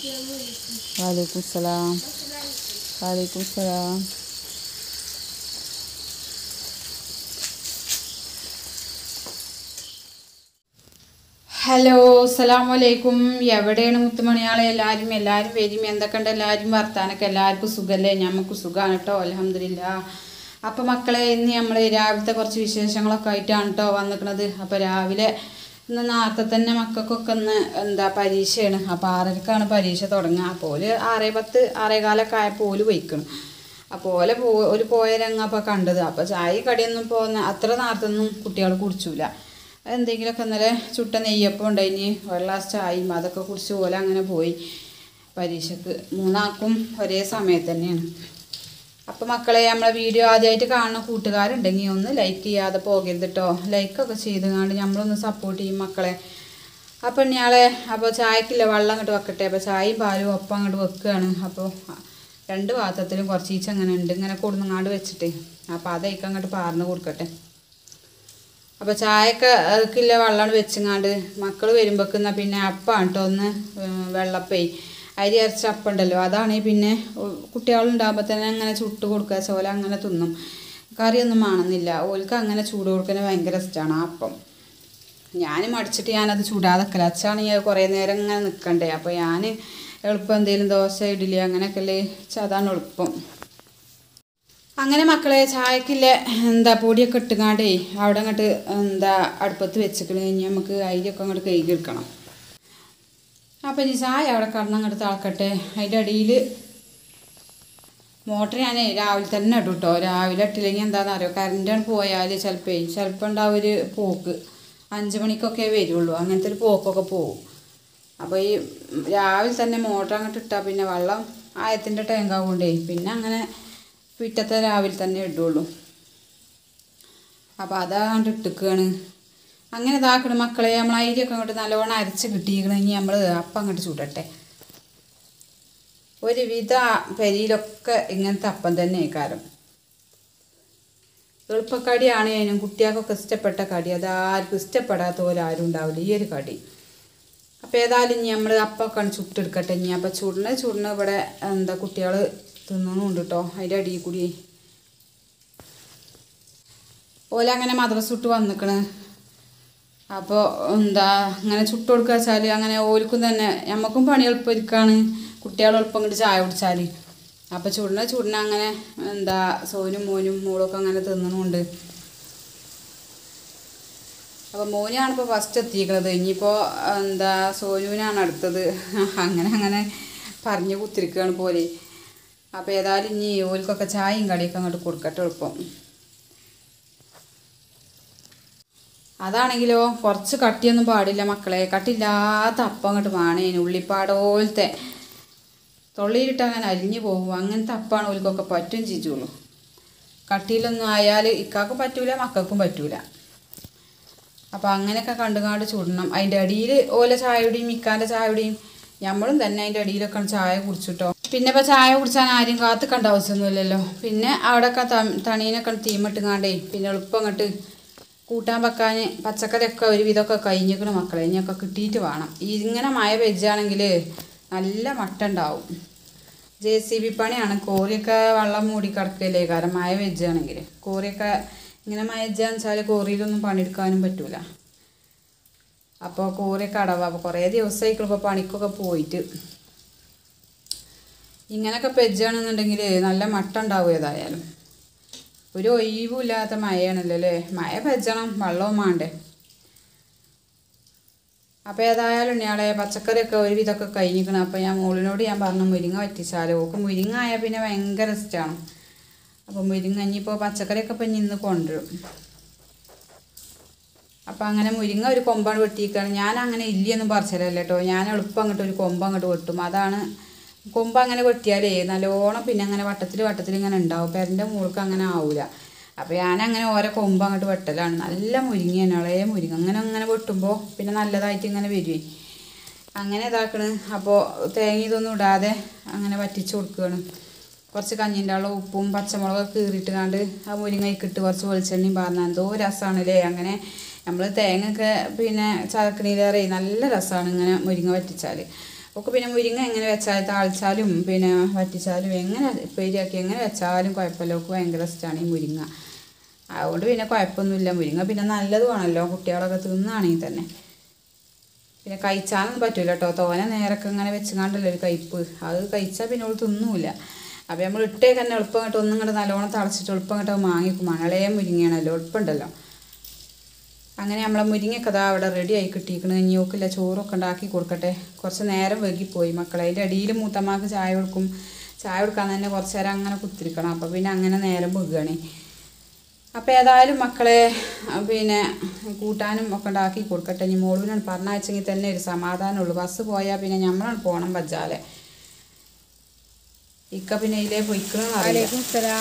വാലേക്കും സലാം വാലേക്കും സലാം hello അസ്സലാമലൈക്കും എവിടെയാണ് മുത്തുമണിയാളെ എല്ലാവരും എല്ലാവരും വരും എന്തൊക്കെയുണ്ട് എല്ലാവരും വർത്താനൊക്കെ എല്ലാവർക്കും സുഖമല്ലേ ഞമ്മക്ക് സുഖമാണ് കേട്ടോ അലഹമില്ല അപ്പം മക്കളെ ഇന്ന് നമ്മൾ രാവിലത്തെ കുറച്ച് വിശേഷങ്ങളൊക്കെ ആയിട്ടാണ് കേട്ടോ വന്നിക്കണത് അപ്പോൾ രാവിലെ ഇന്ന് നേരത്തെ തന്നെ മക്കൾക്കൊക്കെ ഒന്ന് എന്താ പരീക്ഷയാണ് അപ്പോൾ ആറരക്കാണ് പരീക്ഷ തുടങ്ങുക അപ്പോൾ ഒരു ആറേ പത്ത് ആറേ കാലൊക്കെ ആയപ്പോൾ ഓല് പോയിക്കണം അപ്പോൾ ഓലെ പോ ഒരു പോയ രംഗം അപ്പോൾ കണ്ടത് അപ്പോൾ ചായ കടിയൊന്നും പോകുന്ന അത്ര നേരത്തൊന്നും കുട്ടികൾ കുടിച്ചൂല എന്തെങ്കിലുമൊക്കെ ഇന്നലെ ചുട്ട നെയ്യപ്പം ഉണ്ടായിന് ഒരു ഗ്ലാസ് ചായയും അതൊക്കെ കുടിച്ച് പോലെ അങ്ങനെ പോയി പരീക്ഷക്ക് മൂന്നാൾക്കും ഒരേ സമയത്ത് തന്നെയാണ് അപ്പോൾ മക്കളെ നമ്മളെ വീഡിയോ ആദ്യമായിട്ട് കാണുന്ന കൂട്ടുകാരുണ്ടെങ്കിൽ ഒന്ന് ലൈക്ക് ചെയ്യാതെ പോകരുത് കേട്ടോ ലൈക്കൊക്കെ ചെയ്ത് കണ്ട് നമ്മളൊന്ന് സപ്പോർട്ട് ചെയ്യും മക്കളെ അപ്പം ഞാളെ അപ്പോൾ ചായക്കില്ല വെള്ളം അങ്ങോട്ട് വെക്കട്ടെ അപ്പോൾ ചായയും പാലും ഒപ്പം അങ്ങോട്ട് വെക്കുകയാണ് അപ്പോൾ രണ്ട് പാത്രത്തിലും കുറച്ച് ഈച്ച അങ്ങനെ ഉണ്ട് ഇങ്ങനെ കൊടുന്നങ്ങാണ്ട് വെച്ചിട്ട് അപ്പോൾ അതേക്ക് അങ്ങോട്ട് പാർന്ന് കൊടുക്കട്ടെ അപ്പോൾ ചായക്ക് അതിക്കില്ല വെള്ളം വെച്ചങ്ങാണ്ട് മക്കൾ വരുമ്പോക്കുന്ന പിന്നെ അപ്പാണ് കേട്ടോ ഒന്ന് വെള്ളപ്പേ അരി അരച്ച അപ്പം ഉണ്ടല്ലോ അതാണെങ്കിൽ പിന്നെ കുട്ടികളുണ്ടാകുമ്പോൾ തന്നെ അങ്ങനെ ചുട്ട് കൊടുക്കുക ചോല അങ്ങനെ തിന്നും കറിയൊന്നും വേണമെന്നില്ല ഓൽക്ക് അങ്ങനെ ചൂട് കൊടുക്കുന്നത് ഭയങ്കര ഇഷ്ടമാണ് ആ അപ്പം ഞാൻ മടിച്ചിട്ട് ഞാനത് ചൂടാതെക്കല അച്ഛാണെങ്കിൽ കുറേ നേരം ഇങ്ങനെ നിൽക്കണ്ടേ അപ്പോൾ ഞാൻ എളുപ്പം എന്തെങ്കിലും ദോശ ഇഡ്ഡലി അങ്ങനെയൊക്കെ അല്ലേ അതാണ് എളുപ്പം അങ്ങനെ മക്കളെ ചായക്കില്ല എന്താ പൊടിയൊക്കെ ഇട്ടുകാണ്ടേ അവിടെ അങ്ങോട്ട് എന്താ അടുപ്പത്ത് വെച്ചിക്കണ് കഴിഞ്ഞ് നമുക്ക് അരിയൊക്കെ അങ്ങോട്ട് കഴുകി എടുക്കണം അപ്പം ഇനി ചായ അവിടെ കടന്ന് അങ്ങോട്ട് തിളക്കട്ടെ അതിൻ്റെ അടിയിൽ മോട്ടർ ഞാൻ രാവിലെ തന്നെ ഇടും കേട്ടോ രാവിലെ ഇട്ടില്ലെങ്കിൽ എന്താണെന്ന് അറിയോ കറണ്ടാണ് പോയാൽ ചിലപ്പോൾ ചിലപ്പോൾ ഉണ്ടാവും ഒരു പോക്ക് അഞ്ച് മണിക്കൊക്കെ വരുള്ളൂ അങ്ങനത്തെ ഒരു പോക്കൊക്കെ പോകും അപ്പോൾ ഈ രാവിലെ തന്നെ മോട്ടർ അങ്ങോട്ട് ഇട്ടാൽ പിന്നെ വെള്ളം ആയത്തിൻ്റെ ടാങ്കാവുകൊണ്ടേ പിന്നെ അങ്ങനെ പിറ്റത്തെ രാവിലെ തന്നെ ഇടുള്ളൂ അപ്പോൾ അതാണ്ട് ഇട്ടിക്കുകയാണ് അങ്ങനെ ഇതാക്കണം മക്കളെ നമ്മൾ അരിയൊക്കെ അങ്ങോട്ട് നല്ലോണം അരച്ച് കിട്ടിയിരിക്കണമെങ്കിൽ നമ്മൾ അപ്പം അങ്ങോട്ട് ചൂടട്ടെ ഒരുവിധ പെരിയിലൊക്കെ ഇങ്ങനത്തെ അപ്പം തന്നെ കാരം എളുപ്പക്കടിയാണ് അതിനും കുട്ടികൾക്കൊക്കെ ഇഷ്ടപ്പെട്ട കടി അതാർക്കും ഇഷ്ടപ്പെടാത്ത പോലെ ആരും ഉണ്ടാവില്ല ഈ ഒരു കടി അപ്പോൾ ഏതായാലും ഇനി നമ്മൾ അപ്പമൊക്കെ ചുട്ടെടുക്കട്ടെ ഇനി അപ്പോൾ ചുടണ ചുടണ ഇവിടെ എന്താ കുട്ടികൾ തിന്നുന്നുണ്ട് കേട്ടോ അതിൻ്റെ അടിയിൽ കൂടി ഓല അങ്ങനെ മദ്രസ വിട്ട് വന്നിക്കണ് അപ്പോൾ എന്താ അങ്ങനെ ചുട്ട് കൊടുക്കുക വെച്ചാൽ അങ്ങനെ ഓൽക്കും തന്നെ നമുക്കും പണി എളുപ്പം ഇരിക്കാണ് കുട്ടികൾ എളുപ്പം ഇങ്ങോട്ട് ചായ കുടിച്ചാൽ അപ്പോൾ ചുടണ ചുടണ അങ്ങനെ എന്താ സോനും മോനും മോളൊക്കെ അങ്ങനെ തിന്നണമുണ്ട് അപ്പോൾ മോനാണ് ഇപ്പോൾ ഫസ്റ്റ് എത്തിയിരിക്കുന്നത് ഇനിയിപ്പോൾ എന്താ സോനുവിനാണ് അടുത്തത് അങ്ങനെ അങ്ങനെ പറഞ്ഞു കുത്തിരിക്കുകയാണ് പോലെ അപ്പോൾ ഏതായാലും ഇനി ഓൽക്കൊക്കെ ചായയും കടിയൊക്കെ അങ്ങോട്ട് കൊടുക്കട്ടെ എളുപ്പം അതാണെങ്കിലോ കുറച്ച് കട്ടിയൊന്നും പാടില്ല മക്കളെ കട്ടില്ലാത്ത അപ്പം അങ്ങോട്ട് വേണേന് ഉള്ളിപ്പാടോലത്തെ തൊള്ളിയിലിട്ട് അങ്ങനെ അലിഞ്ഞു പോകും അങ്ങനത്തെ അപ്പാണ് ഓൽക്കൊക്കെ പറ്റും ചിജുള്ളൂ കട്ടിയിലൊന്നും ആയാൽ ഇക്കാക്കും പറ്റൂല മക്കൾക്കും പറ്റൂല അപ്പോൾ അങ്ങനെയൊക്കെ കണ്ടുകാണ്ട് ചുടണം അതിൻ്റെ അടിയിൽ ഓല ചായയുടെയും മിക്കാൻ്റെ ചായയുടെയും നമ്മളും തന്നെ അതിൻ്റെ അടിയിലൊക്കെ ചായ കുടിച്ചിട്ടോ പിന്നെ ഇപ്പോൾ ചായ കുടിച്ചാൽ ആരും കാത്ത് കണ്ട ആവശ്യമൊന്നുമില്ലല്ലോ പിന്നെ അവിടെയൊക്കെ തണീനൊക്കെ തീമിട്ടുകാണ്ടേ പിന്നെ എളുപ്പം അങ്ങോട്ട് കൂട്ടാൻ വെക്കാൻ പച്ചക്കറിയൊക്കെ ഒരുവിധമൊക്കെ കഴിഞ്ഞിക്കണം മക്കളെ ഇനിയൊക്കെ കിട്ടിയിട്ട് വേണം ഇങ്ങനെ മഴ പെജ്ജാണെങ്കിൽ നല്ല മട്ട ഉണ്ടാവും ജെ സി ബി പണിയാണ് കോറിയൊക്കെ വെള്ളം മൂടി കിടക്കില്ലേ കാരണം മഴ വെജ്ജാണെങ്കിൽ കോറിയൊക്കെ ഇങ്ങനെ മഴ വെച്ചാൽ വെച്ചാൽ കോറിയിലൊന്നും പണിയെടുക്കാനും പറ്റൂല അപ്പോൾ കോറിയൊക്കെ അടവാ അപ്പോൾ കുറേ ദിവസമായിക്കും ഇപ്പോൾ പണിക്കൊക്കെ പോയിട്ട് ഇങ്ങനെയൊക്കെ പെജ്ജാണെന്നുണ്ടെങ്കിൽ നല്ല മട്ട ഉണ്ടാവും ഏതായാലും ഒരു ഒഴിവുമില്ലാത്ത മഴയാണല്ലോ അല്ലേ മഴ പെജ്ജണം വെള്ളവും വേണ്ടേ അപ്പോൾ ഏതായാലും ഇയാളെ പച്ചക്കറിയൊക്കെ ഒരുവിധമൊക്കെ കഴിഞ്ഞിരിക്കണം അപ്പോൾ ഞാൻ മോളിനോട് ഞാൻ പറഞ്ഞു മുരിങ്ങ വറ്റിച്ചാലോ ഓക്ക് മുരിങ്ങ ആയാൽ പിന്നെ ഭയങ്കര ഇഷ്ടമാണ് അപ്പോൾ മുരിങ്ങ ഇനിയിപ്പോൾ പച്ചക്കറിയൊക്കെ ഇപ്പം ഇന്ന് കൊണ്ടുവരും അപ്പം അങ്ങനെ മുരിങ്ങ ഒരു കൊമ്പാണ് വെട്ടിയിരിക്കുകയാണ് ഞാൻ അങ്ങനെ ഇല്ലയൊന്നും പറിച്ചതല്ല കേട്ടോ ഞാൻ എളുപ്പം അങ്ങോട്ട് ഒരു കൊമ്പ് അങ്ങോട്ട് വെട്ടും അതാണ് കൊമ്പ് അങ്ങനെ വെട്ടിയാലേ നല്ലോണം പിന്നെ അങ്ങനെ വട്ടത്തിൽ വട്ടത്തിൽ ഇങ്ങനെ ഉണ്ടാവും പെരൻ്റെ മുകൾക്ക് അങ്ങനെ ആവില്ല അപ്പോൾ ഞാൻ അങ്ങനെ ഓരോ കൊമ്പ് അങ്ങോട്ട് വെട്ടലാണ് നല്ല മുരിങ്ങയാണ് ഇളയ മുരിങ്ങ അങ്ങനെ അങ്ങനെ വെട്ടുമ്പോൾ പിന്നെ നല്ലതായിട്ട് ഇങ്ങനെ വരുവേ അങ്ങനെ ഇതാക്കണ് അപ്പോൾ തേങ്ങ ഇതൊന്നും ഇടാതെ അങ്ങനെ വറ്റിച്ച് കൊടുക്കുകയാണ് കുറച്ച് കഞ്ഞിൻ്റെ വെള്ളം ഉപ്പും പച്ചമുളകൊക്കെ കീറിയിട്ട് കണ്ട് ആ മുരിങ്ങയ്ക്ക് ഇട്ട് കുറച്ച് വെളിച്ചെണ്ണയും പറഞ്ഞാൽ എന്തോ രസമാണല്ലേ അങ്ങനെ നമ്മൾ തേങ്ങയൊക്കെ പിന്നെ ചതക്കണിയിലേറെ നല്ല രസമാണ് ഇങ്ങനെ മുരിങ്ങ വറ്റിച്ചാൽ ഒക്കെ പിന്നെ മുരിങ്ങ എങ്ങനെ വെച്ചാൽ താളിച്ചാലും പിന്നെ വറ്റിച്ചാലും എങ്ങനെ ഉപ്പേരിയാക്കി എങ്ങനെ വെച്ചാലും കുഴപ്പമില്ല ഒക്കെ ഭയങ്കര ഇഷ്ടമാണ് ഈ മുരിങ്ങ അതുകൊണ്ട് പിന്നെ കുഴപ്പമൊന്നുമില്ല മുരിങ്ങ പിന്നെ നല്ലതുമാണല്ലോ കുട്ടികളൊക്കെ തിന്നുകയാണെങ്കിൽ തന്നെ പിന്നെ കഴിച്ചാലൊന്നും പറ്റൂല കേട്ടോ തോനെ നേരൊക്കെ ഇങ്ങനെ വെച്ചുകൊണ്ടല്ലോ ഒരു കയ്പ്പ് അത് കഴിച്ചാൽ പിന്നെ അവൾ തിന്നൂല അപ്പോൾ നമ്മൾ ഇട്ടേ തന്നെ എളുപ്പം കേട്ടോ ഒന്നും ഇങ്ങോട്ട് നല്ലോണം തളച്ചിട്ട് എളുപ്പം കേട്ടോ വാങ്ങിക്കും മണലേ മുരിങ്ങയാണല്ലോ എളുപ്പമുണ്ടല്ലോ അങ്ങനെ നമ്മളെ മുരിങ്ങയൊക്കെ അതാ അവിടെ റെഡി ആയി കിട്ടിയിരിക്കണ് ഇനിയോക്കില്ല ചോറൊക്കെ ഉണ്ടാക്കി കൊടുക്കട്ടെ കുറച്ച് നേരം വൈകിപ്പോയി മക്കളെ അതിൻ്റെ അടിയിൽ മൂത്തമ്മക്ക് ചായ കൊടുക്കും ചായ കൊടുക്കാൻ തന്നെ കുറച്ച് നേരം അങ്ങനെ കുത്തിരിക്കണം അപ്പോൾ പിന്നെ അങ്ങനെ നേരം വെക്കുകയാണ് അപ്പോൾ ഏതായാലും മക്കളെ ആ, പിന്നെ കൂട്ടാനും ഒക്കെ ഉണ്ടാക്കി കൊടുക്കട്ടെ ഇനി മോളുവിനാണ് പറഞ്ഞയച്ചെങ്കിൽ തന്നെ ഒരു സമാധാനമുള്ളൂ ബസ് പോയാൽ പിന്നെ നമ്മളാണ് പോകണം ബജ്ജാലെ ഇക്ക പിന്നെ ഇതിലേ പൊയ്ക്കണമെന്ന് അറിയില്ല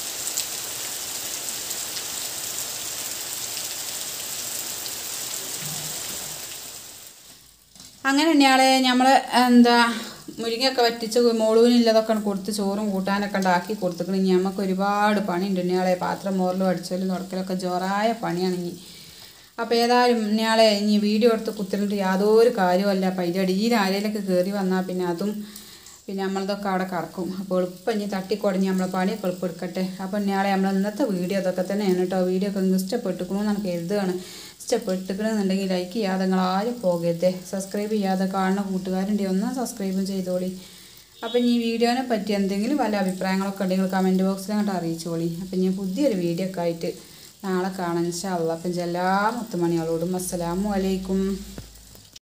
അങ്ങനെ തന്നെയാളെ നമ്മൾ എന്താ മുരിങ്ങയൊക്കെ വറ്റിച്ച് മോളുവിനുള്ളതൊക്കെ കൊടുത്ത് ചോറും കൂട്ടാനൊക്കെ ഉണ്ടാക്കി കൊടുത്തിക്കണം ഇനി നമുക്ക് ഒരുപാട് പണിയുണ്ട് ഇനിയാളെ പാത്രം മോറിലും അടിച്ചാലും തുടക്കലൊക്കെ ജോറായ പണിയാണ് ഇനി അപ്പോൾ ഏതായാലും ഇനിയാളെ ഇനി വീഡിയോ എടുത്ത് കുത്തിരിട്ട് യാതൊരു കാര്യമല്ല അപ്പം അതിൻ്റെ അടിയിൽ ആരെയിലൊക്കെ കയറി വന്നാൽ പിന്നെ അതും പിന്നെ നമ്മളതൊക്കെ അവിടെ കറക്കും അപ്പോൾ എളുപ്പം ഇനി തട്ടിക്കുടഞ്ഞ് നമ്മളെ പണിയൊക്കെ എളുപ്പം എടുക്കട്ടെ അപ്പോൾ ഇനിയാളെ നമ്മൾ ഇന്നത്തെ വീഡിയോ അതൊക്കെ തന്നെയാണ് കേട്ടോ വീഡിയോ ഒക്കെ നിങ്ങൾക്ക് ഇഷ്ടപ്പെട്ടിക്കണമെന്ന് എനിക്ക് കരുതുകയാണ് ഇഷ്ടപ്പെട്ടിക്കണമെന്നുണ്ടെങ്കിൽ ലൈക്ക് ചെയ്യാതെ നിങ്ങൾ ആരും പോകരുതേ സബ്സ്ക്രൈബ് ചെയ്യാതെ കാണുന്ന കൂട്ടുകാരുണ്ടെങ്കിൽ ഒന്ന് സബ്സ്ക്രൈബും ചെയ്തോളി അപ്പം ഈ വീഡിയോനെ പറ്റി എന്തെങ്കിലും വല്ല അഭിപ്രായങ്ങളൊക്കെ ഉണ്ടെങ്കിൽ കമൻറ്റ് ബോക്സിൽ അങ്ങോട്ട് അറിയിച്ചോളി അപ്പം ഞാൻ പുതിയൊരു വീഡിയോ ഒക്കെ ആയിട്ട് നാളെ കാണാൻ ഇൻഷാ അള്ളാ അപ്പം എല്ലാ മുത്തുമണികളോടും അസ്സലാമു അലൈക്കും